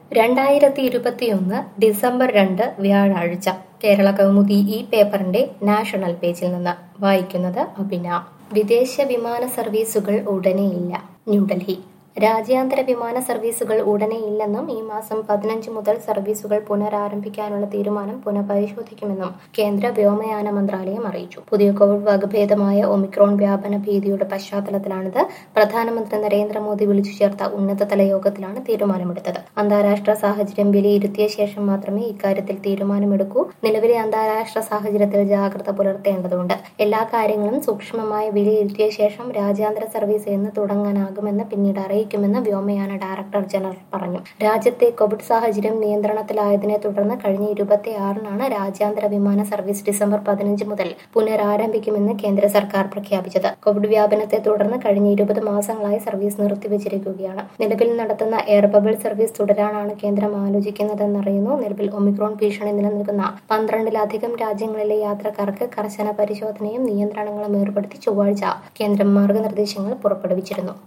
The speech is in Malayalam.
രണ്ടായിരത്തി ഇരുപത്തിയൊന്ന് ഡിസംബർ രണ്ട് വ്യാഴാഴ്ച കേരള കൗമുദി ഈ പേപ്പറിന്റെ നാഷണൽ പേജിൽ നിന്ന് വായിക്കുന്നത് അഭിന വിദേശ വിമാന സർവീസുകൾ ഉടനെയില്ല ന്യൂഡൽഹി രാജ്യാന്തര വിമാന സർവീസുകൾ ഉടനെ ഇല്ലെന്നും ഈ മാസം പതിനഞ്ച് മുതൽ സർവീസുകൾ പുനരാരംഭിക്കാനുള്ള തീരുമാനം പുനഃപരിശോധിക്കുമെന്നും കേന്ദ്ര വ്യോമയാന മന്ത്രാലയം അറിയിച്ചു പുതിയ കോവിഡ് വകഭേദമായ ഒമിക്രോൺ വ്യാപന ഭീതിയുടെ പശ്ചാത്തലത്തിലാണിത് പ്രധാനമന്ത്രി നരേന്ദ്രമോദി വിളിച്ചു ചേർത്ത ഉന്നതതല യോഗത്തിലാണ് തീരുമാനമെടുത്തത് അന്താരാഷ്ട്ര സാഹചര്യം വിലയിരുത്തിയ ശേഷം മാത്രമേ ഇക്കാര്യത്തിൽ തീരുമാനമെടുക്കൂ നിലവിലെ അന്താരാഷ്ട്ര സാഹചര്യത്തിൽ ജാഗ്രത പുലർത്തേണ്ടതുണ്ട് എല്ലാ കാര്യങ്ങളും സൂക്ഷ്മമായി വിലയിരുത്തിയ ശേഷം രാജ്യാന്തര സർവീസ് എന്ന് തുടങ്ങാനാകുമെന്ന് പിന്നീട് അറിയിക്കുമെന്ന് വ്യോമയാന ഡയറക്ടർ ജനറൽ പറഞ്ഞു രാജ്യത്തെ കോവിഡ് സാഹചര്യം നിയന്ത്രണത്തിലായതിനെ തുടർന്ന് കഴിഞ്ഞ ഇരുപത്തിയാറിനാണ് രാജ്യാന്തര വിമാന സർവീസ് ഡിസംബർ പതിനഞ്ച് മുതൽ പുനരാരംഭിക്കുമെന്ന് കേന്ദ്ര സർക്കാർ പ്രഖ്യാപിച്ചത് കോവിഡ് വ്യാപനത്തെ തുടർന്ന് കഴിഞ്ഞ ഇരുപത് മാസങ്ങളായി സർവീസ് നിർത്തിവച്ചിരിക്കുകയാണ് നിലവിൽ നടത്തുന്ന എയർ ബബിൾ സർവീസ് തുടരാനാണ് കേന്ദ്രം ആലോചിക്കുന്നതെന്നറിയുന്നു നിലവിൽ ഒമിക്രോൺ ഭീഷണി നിലനിൽക്കുന്ന പന്ത്രണ്ടിലധികം രാജ്യങ്ങളിലെ യാത്രക്കാർക്ക് കർശന പരിശോധനയും നിയന്ത്രണങ്ങളും ഏർപ്പെടുത്തി ചൊവ്വാഴ്ച കേന്ദ്രം മാർഗനിർദ്ദേശങ്ങൾ പുറപ്പെടുവിച്ചിരുന്നു